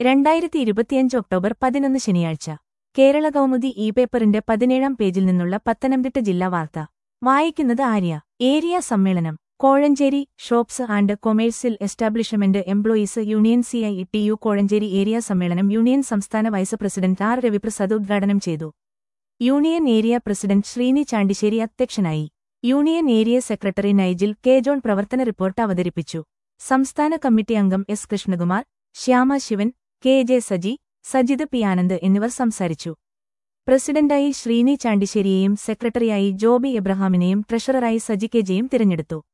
രണ്ടായിരത്തി ഇരുപത്തിയഞ്ച് ഒക്ടോബർ പതിനൊന്ന് ശനിയാഴ്ച കേരള കൗമുദി ഇ പേപ്പറിന്റെ പതിനേഴാം പേജിൽ നിന്നുള്ള പത്തനംതിട്ട ജില്ലാ വാർത്ത വായിക്കുന്നത് ആര്യ ഏരിയ സമ്മേളനം Kozhencherry shops and commercial establishment employees union C I T U Kozhencherry area സമ്മേളനം യൂണിയൻ സംസ്ഥാന വൈസ് പ്രസിഡന്റ് ആർ രവിപ്രസാദ് ഉദ്ഘാടനം ചെയ്തു union area president Sreeni Chandisseri അധ്യക്ഷനായി union area secretary Nigel K John പ്രവർത്തന റിപ്പോർട്ട് അവതരിപ്പിച്ചു സംസ്ഥാന കമ്മിറ്റി അംഗം S Krishnakumar Shyama Sivan K J Saji Sajith P Anand എന്നിവർ സംസാരിച്ചു പ്രസിഡന്റായി ശ്രീനി ചാണ്ടിശ്ശേരിയെയും സെക്രട്ടറിയായി ജോബി എബ്രഹാമിനെയും ട്രഷററായി സജി കെ ജെയും തിരഞ്ഞെടുത്തു